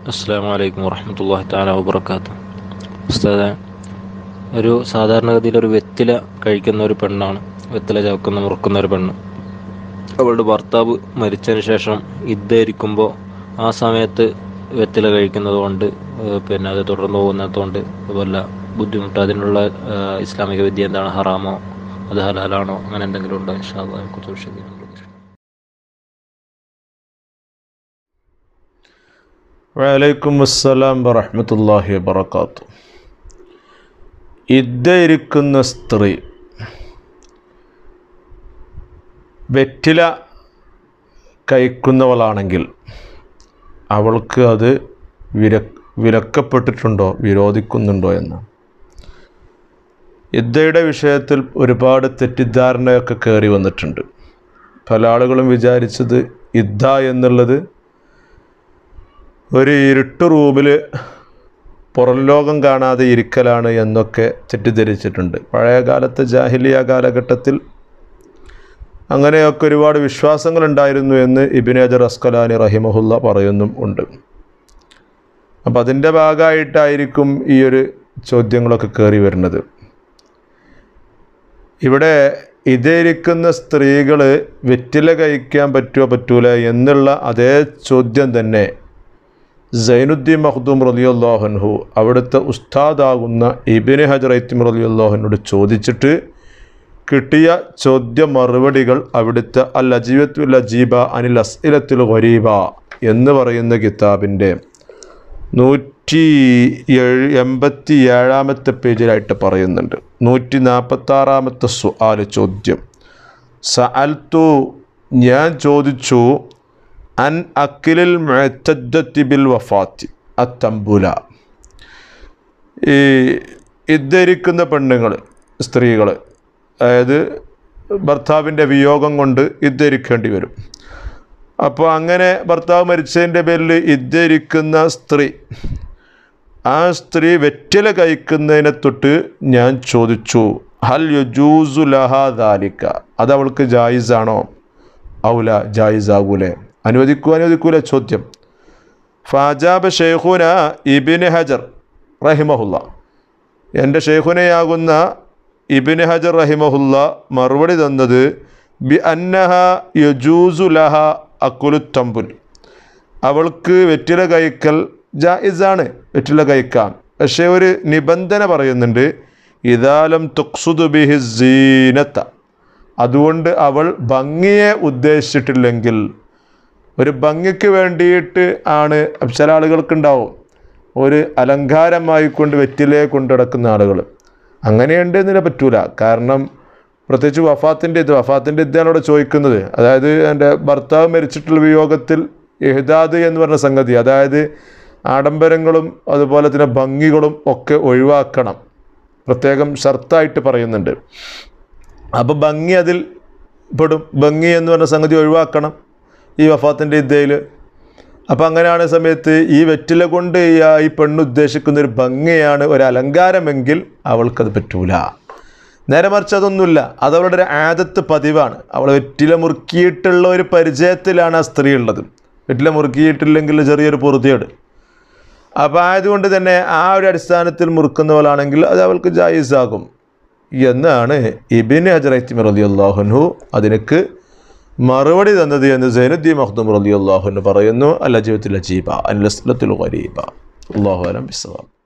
അസ്സാം വലൈക്കും വർഹമത്തല്ലാഹി താല വബർക്കാത്തു ഉസ്താദെ ഒരു സാധാരണഗതിയിൽ ഒരു വെറ്റില കഴിക്കുന്ന ഒരു പെണ്ണാണ് വെറ്റില ചവക്കുന്ന മുറുക്കുന്ന ഒരു പെണ്ണ് അവളുടെ ഭർത്താവ് മരിച്ചതിന് ശേഷം ഇദ്ദയിരിക്കുമ്പോൾ ആ സമയത്ത് വെറ്റില കഴിക്കുന്നത് കൊണ്ട് ഏഹ് പിന്നെ അത് തുടർന്ന് പോകുന്നതുകൊണ്ട് വല്ല ബുദ്ധിമുട്ട് അതിനുള്ള ഏഹ് ഇസ്ലാമിക വിദ്യ എന്താണ് ഹറാമോ അത് ഹലാലാണോ അങ്ങനെ എന്തെങ്കിലും ഉണ്ടോ ഇൻഷാ അള്ളാഹ് അതിനെക്കുറിച്ച് വിശദീകരണം കൊടുക്കുക. വലൈക്കും അസ്സലാം വറഹമത്തല്ലാഹി വബർക്കാത്തു ഇരിക്കുന്ന സ്ത്രീ വെറ്റില കഴിക്കുന്നവളാണെങ്കിൽ അവൾക്ക് അത് വിര വിലക്കപ്പെട്ടിട്ടുണ്ടോ വിരോധിക്കുന്നുണ്ടോ എന്ന് ഇദ്ദയുടെ വിഷയത്തിൽ ഒരുപാട് തെറ്റിദ്ധാരണയൊക്കെ കയറി വന്നിട്ടുണ്ട് പല ആളുകളും വിചാരിച്ചത് ഇദ്ദ എന്നുള്ളത് ഒരു ഇരുട്ട് റൂമിൽ പുറം ലോകം കാണാതെ ഇരിക്കലാണ് എന്നൊക്കെ തെറ്റിദ്ധരിച്ചിട്ടുണ്ട് പഴയ കാലത്തെ ജാഹിലിയ കാലഘട്ടത്തിൽ അങ്ങനെയൊക്കെ ഒരുപാട് വിശ്വാസങ്ങളുണ്ടായിരുന്നു എന്ന് ഇബിനേജർ അസ്കലാനി റഹിമഹുല്ല പറയുന്നും ഉണ്ട് അപ്പം അതിൻ്റെ ഭാഗമായിട്ടായിരിക്കും ഈ ഒരു ചോദ്യങ്ങളൊക്കെ കയറി വരുന്നത് ഇവിടെ ഇതേരിക്കുന്ന സ്ത്രീകൾ വെറ്റില കഴിക്കാൻ പറ്റുമോ പറ്റൂല എന്നുള്ള അതേ ചോദ്യം തന്നെ സൈനുദ്ദീൻ മഖ്ദൂം റലിയുല്ലാഹൻഹു അവിടുത്തെ ഉസ്താദാകുന്ന ഇബിന് ഹജർ ഐത്തിം റലിയുല്ലാഹനോട് ചോദിച്ചിട്ട് കിട്ടിയ ചോദ്യ മറുപടികൾ അവിടുത്തെ അൽ അജീവത്തുൽ അജീബ അനിൽ അസ്ഇലത്തുൽ ഗരീബ എന്ന് പറയുന്ന കിതാബിൻ്റെ നൂറ്റി ഏഴ് എൺപത്തി ഏഴാമത്തെ പേജിലായിട്ട് പറയുന്നുണ്ട് നൂറ്റി നാൽപ്പത്താറാമത്തെ സുആല് ചോദ്യം സഅൽത്തു ഞാൻ ചോദിച്ചു അൻ അക്കിലിൽ മുഴത്തദ്ദത്തി ബിൽ വഫാത്തി അത്തമ്പുല ഈ ഇദ്ധരിക്കുന്ന പെണ്ണുങ്ങൾ സ്ത്രീകൾ അതായത് ഭർത്താവിൻ്റെ വിയോഗം കൊണ്ട് ഇദ്ധരിക്കേണ്ടി വരും അപ്പോൾ അങ്ങനെ ഭർത്താവ് മരിച്ചതിൻ്റെ പേരിൽ ഇദ്ധരിക്കുന്ന സ്ത്രീ ആ സ്ത്രീ വെറ്റില കഴിക്കുന്നതിനെ തൊട്ട് ഞാൻ ചോദിച്ചു ഹൽ യുജൂസു ലഹ ദാലിക്ക അത് അവൾക്ക് ജായിസാണോ ഔല ജായിസാകൂലേ അനുവദിക്കൂ അനുവദിക്കൂല ചോദ്യം ഫാജാബ് ഷെയ്ഖുന ഇബിന് ഹജർ റഹിമഹുല്ല എൻ്റെ ഷെയ്ഖുനയാകുന്ന ഇബിന് ഹജർ റഹിമഹുല്ല മറുപടി തന്നത് ബി അന്നഹ യജൂസു ലഹ അക്കുലുത്തമ്പുൽ അവൾക്ക് വെറ്റില കഴിക്കൽ ജായിസാണ് വെറ്റില കഴിക്കാം പക്ഷേ ഒരു നിബന്ധന പറയുന്നുണ്ട് ഇതാലം തുക്സുദു ബിഹി സീനത്ത അതുകൊണ്ട് അവൾ ഭംഗിയെ ഉദ്ദേശിച്ചിട്ടില്ലെങ്കിൽ ഒരു ഭംഗിക്ക് വേണ്ടിയിട്ട് ആണ് ചില ആളുകൾക്കുണ്ടാവും ഒരു അലങ്കാരമായി കൊണ്ട് വെറ്റിലയെ കൊണ്ട് നടക്കുന്ന ആളുകൾ അങ്ങനെയുണ്ട് എന്നില്ല പറ്റൂല കാരണം പ്രത്യേകിച്ച് വഫാത്തിൻ്റെ ഇത് വഫാത്തിൻ്റെ ഇതാണ് ഇവിടെ ചോദിക്കുന്നത് അതായത് എൻ്റെ ഭർത്താവ് മരിച്ചിട്ടുള്ള വിയോഗത്തിൽ എഹ്ദാദ് എന്ന് പറഞ്ഞ സംഗതി അതായത് ആഡംബരങ്ങളും അതുപോലെ തന്നെ ഭംഗികളും ഒക്കെ ഒഴിവാക്കണം പ്രത്യേകം ഷർത്തായിട്ട് പറയുന്നുണ്ട് അപ്പോൾ ഭംഗി അതിൽ പെടും ഭംഗി എന്ന് പറഞ്ഞ സംഗതി ഒഴിവാക്കണം ഈ വഫാത്തിൻ്റെ ഇദ്ദയിൽ അപ്പം അങ്ങനെയാണ് സമയത്ത് ഈ വെറ്റില കൊണ്ട് ഈ ആ- ഈ പെണ്ണ് ഉദ്ദേശിക്കുന്ന ഒരു ഭംഗിയാണ് ഒരു അലങ്കാരമെങ്കിൽ അവൾക്കത് പറ്റൂല നേരെ മറിച്ച് അതൊന്നുമില്ല അത് അവളുടെ ഒരു ആദത്ത് പതിവാണ് അവൾ വെറ്റില മുറുക്കിയിട്ടുള്ള ഒരു പരിചയത്തിലാണ് ആ സ്ത്രീ ഉള്ളത് വെറ്റില മുറുക്കിയിട്ടില്ലെങ്കിൽ ചെറിയൊരു പൊറുതിയേട് അപ്പോൾ ആയതുകൊണ്ട് തന്നെ ആ ഒരു അടിസ്ഥാനത്തിൽ മുറുക്കുന്നവളാണെങ്കിൽ അത് അവൾക്ക് ജായിസാകും എന്നാണ് ഇബിൻ ഹജറൈത്തിമർ റലി അള്ളാഹുനു അതിനക്ക് മറുപടി തന്നത് എന്ന് സൈനുദ്ദീൻ മഖ്ദൂം റലി അള്ളാഹുനു പറയുന്നു അല്ല ജീവിതത്തിൽ അജീബ അല്ലസ്ലത്തുൽ ഖരീബ അള്ളാഹു അലം ബിസ്സലാം